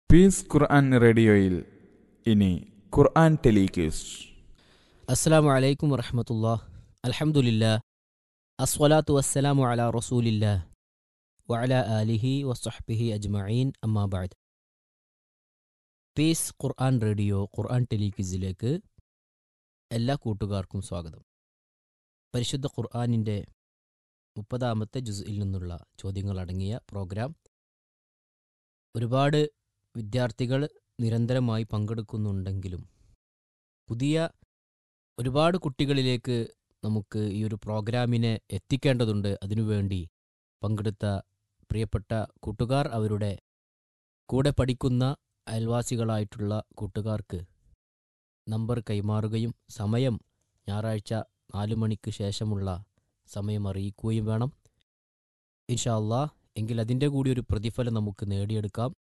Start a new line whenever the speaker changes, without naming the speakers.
piece ഖുർആൻ റേഡിയോയിൽ ഇനി ഖുർആൻ ടെലിക്യൂസ്
അസ്സലാമു അലൈക്കും വറഹമത്തുല്ലാ അൽഹംദുലില്ലാ അസ്വലാത്തു വസ്സലാമു അലാ റസൂലില്ലാ വഅല ആലിഹി വസ്ഹബിഹി അജ്മഈൻ അമ്മാബാദ് പീസ് ഖുർആൻ റേഡിയോ ഖുർആൻ ടെലിക്വിസിലേക്ക് എല്ലാ കൂട്ടുകാർക്കും സ്വാഗതം പരിശുദ്ധ ഖുർആനിൻ്റെ മുപ്പതാമത്തെ ജുസ്ഇൽ നിന്നുള്ള ചോദ്യങ്ങളടങ്ങിയ പ്രോഗ്രാം ഒരുപാട് വിദ്യാർത്ഥികൾ നിരന്തരമായി പങ്കെടുക്കുന്നുണ്ടെങ്കിലും പുതിയ ഒരുപാട് കുട്ടികളിലേക്ക് നമുക്ക് ഈ ഒരു പ്രോഗ്രാമിനെ എത്തിക്കേണ്ടതുണ്ട് അതിനുവേണ്ടി പങ്കെടുത്ത പ്രിയപ്പെട്ട കൂട്ടുകാർ അവരുടെ കൂടെ പഠിക്കുന്ന അയൽവാസികളായിട്ടുള്ള കൂട്ടുകാർക്ക് നമ്പർ കൈമാറുകയും സമയം ഞായറാഴ്ച നാലു മണിക്ക് ശേഷമുള്ള സമയം അറിയിക്കുകയും വേണം ഇൻഷാ അള്ളാ എങ്കിൽ അതിൻ്റെ കൂടി ഒരു പ്രതിഫലം നമുക്ക് നേടിയെടുക്കാം